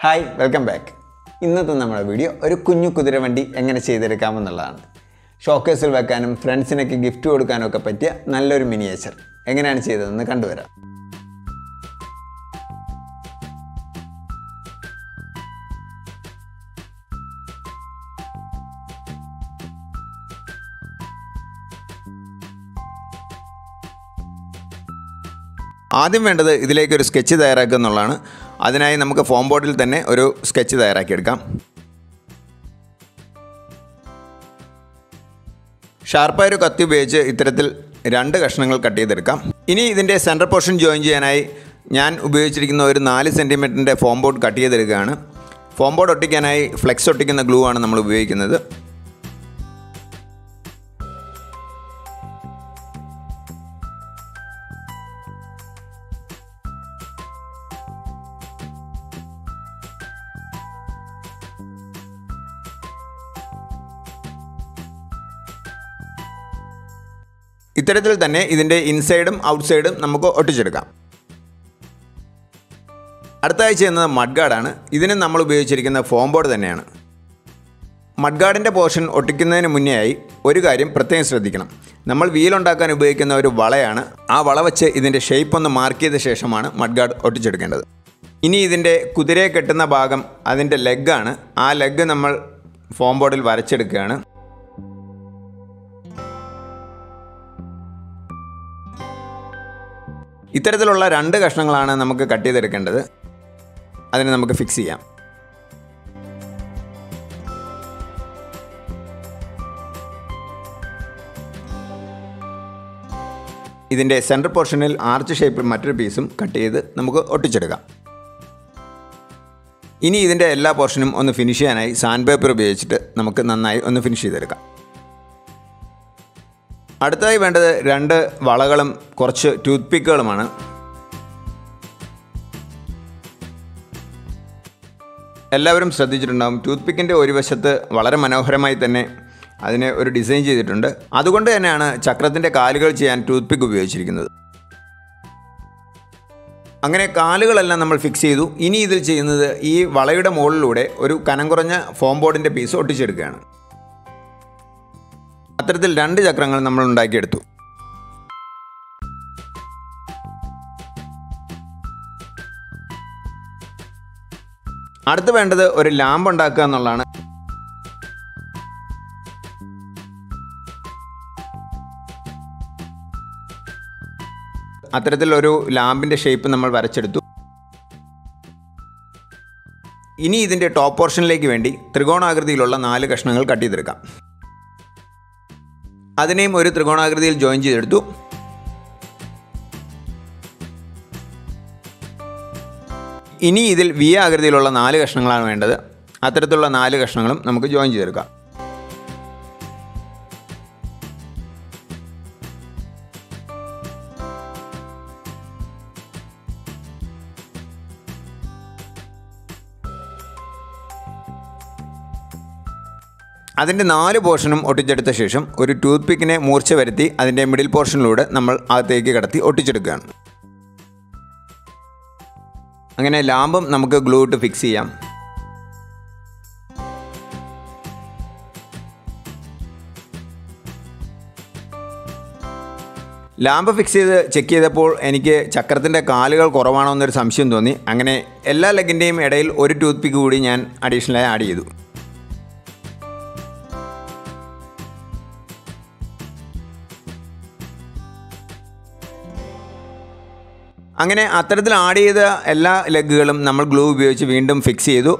hi welcome back ഇന്നത്തെ നമ്മുടെ video ഒരു കുഞ്ഞു കുതിരവണ്ടി എങ്ങനെ ചെയ്തെടുക്കാമെന്നുള്ളതാണ് ഷോക്കേസിൽ വെക്കാനും ഫ്രണ്ട്സിനൊക്കെ ഗിഫ്റ്റ് കൊടുക്കാനും ഒക്കെ പറ്റിയ നല്ലൊരു മിനിയേച്ചർ എങ്ങനെയാണ് ചെയ്തതെന്ന് കണ്ടുവരാം ആദ്യം വേണ്ടത് ഇതിലേക്ക് ഒരു സ്കെച്ച് തയ്യാറാക്കുക എന്നുള്ളതാണ് അതിനായി നമുക്ക് ഫോം ബോർഡിൽ തന്നെ ഒരു സ്കെച്ച് തയ്യാറാക്കിയെടുക്കാം ഷാർപ്പായ ഒരു കത്തി ഉപയോഗിച്ച് ഇത്തരത്തിൽ രണ്ട് കഷ്ണങ്ങൾ കട്ട് ചെയ്തെടുക്കാം ഇനി ഇതിൻ്റെ സെൻറ്റർ പോർഷൻ ജോയിൻ ചെയ്യാനായി ഞാൻ ഉപയോഗിച്ചിരിക്കുന്ന ഒരു നാല് സെൻറ്റിമീറ്ററിൻ്റെ ഫോം ബോർഡ് കട്ട് ചെയ്തെടുക്കുകയാണ് ഫോം ബോർഡ് ഒട്ടിക്കാനായി ഫ്ലെക്സ് ഒട്ടിക്കുന്ന ഗ്ലൂ ആണ് നമ്മൾ ഉപയോഗിക്കുന്നത് ഇത്തരത്തിൽ തന്നെ ഇതിൻ്റെ ഇൻസൈഡും ഔട്ട്സൈഡും നമുക്ക് ഒട്ടിച്ചെടുക്കാം അടുത്തായി ചെയ്യുന്നത് മഡ്ഗാർഡാണ് ഇതിന് നമ്മൾ ഉപയോഗിച്ചിരിക്കുന്ന ഫോം ബോർഡ് തന്നെയാണ് മഡ്ഗാർഡിൻ്റെ പോർഷൻ ഒട്ടിക്കുന്നതിന് മുന്നേ ആയി ഒരു കാര്യം പ്രത്യേകം ശ്രദ്ധിക്കണം നമ്മൾ വീലുണ്ടാക്കാൻ ഉപയോഗിക്കുന്ന ഒരു വളയാണ് ആ വള വെച്ച് ഇതിൻ്റെ ഷേപ്പ് ഒന്ന് മാർക്ക് ചെയ്ത ശേഷമാണ് മഡ്ഗാർഡ് ഒട്ടിച്ചെടുക്കേണ്ടത് ഇനി ഇതിൻ്റെ കുതിരയെ കെട്ടുന്ന ഭാഗം അതിൻ്റെ ലെഗാണ് ആ ലെഗ് നമ്മൾ ഫോം ബോർഡിൽ വരച്ചെടുക്കുകയാണ് ഇത്തരത്തിലുള്ള രണ്ട് കഷ്ണങ്ങളാണ് നമുക്ക് കട്ട് ചെയ്തെടുക്കേണ്ടത് അതിന് നമുക്ക് ഫിക്സ് ചെയ്യാം ഇതിൻ്റെ സെൻറ്റർ പോർഷനിൽ ആർച്ച് ഷേപ്പിൽ മറ്റൊരു പീസും കട്ട് ചെയ്ത് നമുക്ക് ഒട്ടിച്ചെടുക്കാം ഇനി ഇതിൻ്റെ എല്ലാ പോർഷനും ഒന്ന് ഫിനിഷ് ചെയ്യാനായി സാൻഡ് പേപ്പർ ഉപയോഗിച്ചിട്ട് നമുക്ക് നന്നായി ഒന്ന് ഫിനിഷ് ചെയ്തെടുക്കാം അടുത്തതായി വേണ്ടത് രണ്ട് വളകളും കുറച്ച് ടൂത്ത് പിക്കുകളുമാണ് എല്ലാവരും ശ്രദ്ധിച്ചിട്ടുണ്ടാകും ടൂത്ത് പിക്കിൻ്റെ ഒരു വശത്ത് വളരെ മനോഹരമായി തന്നെ അതിനെ ഒരു ഡിസൈൻ ചെയ്തിട്ടുണ്ട് അതുകൊണ്ട് തന്നെയാണ് ചക്രത്തിൻ്റെ കാലുകൾ ചെയ്യാൻ ടൂത്ത് പിക്ക് ഉപയോഗിച്ചിരിക്കുന്നത് അങ്ങനെ കാലുകളെല്ലാം നമ്മൾ ഫിക്സ് ചെയ്തു ഇനി ഇതിൽ ചെയ്യുന്നത് ഈ വളയുടെ മുകളിലൂടെ ഒരു കനം കുറഞ്ഞ ഫോം ബോർഡിൻ്റെ പീസ് ഒട്ടിച്ചെടുക്കുകയാണ് അത്തരത്തിൽ രണ്ട് ചക്രങ്ങൾ നമ്മൾ ഉണ്ടാക്കിയെടുത്തു അടുത്ത് വേണ്ടത് ഒരു ലാമ്പ് ഉണ്ടാക്കുക എന്നുള്ളതാണ് അത്തരത്തിൽ ഒരു ലാമ്പിൻ്റെ ഷേപ്പ് നമ്മൾ വരച്ചെടുത്തു ഇനി ഇതിൻ്റെ ടോപ്പ് പോർഷനിലേക്ക് വേണ്ടി ത്രികോണാകൃതിയിലുള്ള നാല് കഷ്ണങ്ങൾ കട്ട് ചെയ്തെടുക്കാം അതിനെയും ഒരു ത്രികോണാകൃതിയിൽ ജോയിൻ ചെയ്തെടുത്തു ഇനി ഇതിൽ വി ആകൃതിയിലുള്ള നാല് കഷ്ണങ്ങളാണ് വേണ്ടത് അത്തരത്തിലുള്ള നാല് കഷ്ണങ്ങളും നമുക്ക് ജോയിൻ ചെയ്തെടുക്കാം അതിൻ്റെ നാല് പോർഷനും ഒട്ടിച്ചെടുത്ത ശേഷം ഒരു ടൂത്ത് പിക്കിനെ മൂർച്ച വരുത്തി അതിൻ്റെ മിഡിൽ പോർഷനിലൂടെ നമ്മൾ അകത്തേക്ക് കടത്തി ഒട്ടിച്ചെടുക്കുകയാണ് അങ്ങനെ ലാമ്പും നമുക്ക് ഗ്ലൂ ഇട്ട് ഫിക്സ് ചെയ്യാം ലാമ്പ് ഫിക്സ് ചെയ്ത് ചെക്ക് ചെയ്തപ്പോൾ എനിക്ക് ചക്രത്തിൻ്റെ കാലുകൾ കുറവാണോ എന്നൊരു സംശയം തോന്നി അങ്ങനെ എല്ലാ ലെഗിൻ്റെയും ഇടയിൽ ഒരു ടൂത്ത് പിക്ക് കൂടി ഞാൻ അഡീഷണലായി ആഡ് ചെയ്തു അങ്ങനെ അത്തരത്തിൽ ആഡ് ചെയ്ത എല്ലാ ലെഗുകളും നമ്മൾ ഗ്ലൂ ഉപയോഗിച്ച് വീണ്ടും ഫിക്സ് ചെയ്തു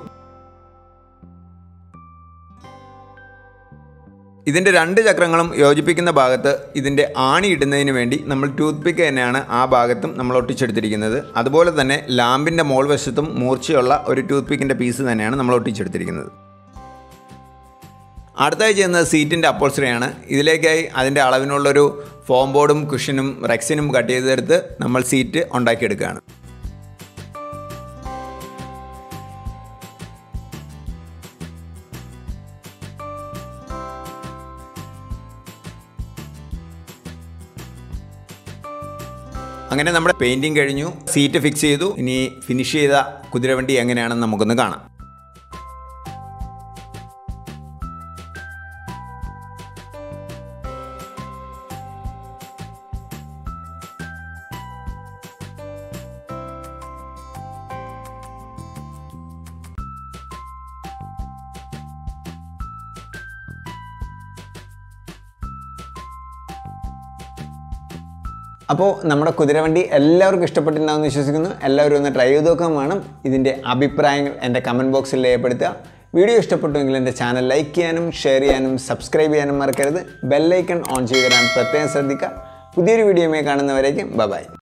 ഇതിൻ്റെ രണ്ട് ചക്രങ്ങളും യോജിപ്പിക്കുന്ന ഭാഗത്ത് ഇതിൻ്റെ ആണി ഇടുന്നതിന് വേണ്ടി നമ്മൾ ടൂത്ത് പിക്ക് തന്നെയാണ് ആ ഭാഗത്തും നമ്മൾ ഒട്ടിച്ചെടുത്തിരിക്കുന്നത് അതുപോലെ തന്നെ ലാമ്പിൻ്റെ മോൾ വശത്തും മൂർച്ചയുള്ള ഒരു ടൂത്ത് പിക്കിൻ്റെ പീസ് തന്നെയാണ് നമ്മൾ ഒട്ടിച്ചെടുത്തിരിക്കുന്നത് അടുത്തായി ചെയ്യുന്നത് സീറ്റിൻ്റെ അപ്പോൾസറിയാണ് ഇതിലേക്കായി അതിൻ്റെ അളവിനുള്ളൊരു ഫോം ബോർഡും കുഷനും റെക്സിനും കട്ട് ചെയ്തെടുത്ത് നമ്മൾ സീറ്റ് ഉണ്ടാക്കിയെടുക്കുകയാണ് അങ്ങനെ നമ്മുടെ പെയിൻറ്റിങ് കഴിഞ്ഞു സീറ്റ് ഫിക്സ് ചെയ്തു ഇനി ഫിനിഷ് ചെയ്ത കുതിരവണ്ടി എങ്ങനെയാണെന്ന് നമുക്കൊന്ന് കാണാം അപ്പോൾ നമ്മുടെ കുതിരവണ്ടി എല്ലാവർക്കും ഇഷ്ടപ്പെട്ടിട്ടുണ്ടാകുമെന്ന് വിശ്വസിക്കുന്നു എല്ലാവരും ഒന്ന് ട്രൈ ചെയ്ത് നോക്കാൻ വേണം ഇതിൻ്റെ അഭിപ്രായങ്ങൾ എൻ്റെ കമൻറ്റ് ബോക്സിൽ രേഖപ്പെടുത്തുക വീഡിയോ ഇഷ്ടപ്പെട്ടുവെങ്കിൽ എൻ്റെ ചാനൽ ലൈക്ക് ചെയ്യാനും ഷെയർ ചെയ്യാനും സബ്സ്ക്രൈബ് ചെയ്യാനും മറക്കരുത് ബെല്ലൈക്കൺ ഓൺ ചെയ്ത് തരാൻ പ്രത്യേകം ശ്രദ്ധിക്കുക പുതിയൊരു വീഡിയോയുമായി കാണുന്നവരേക്കും ബൈ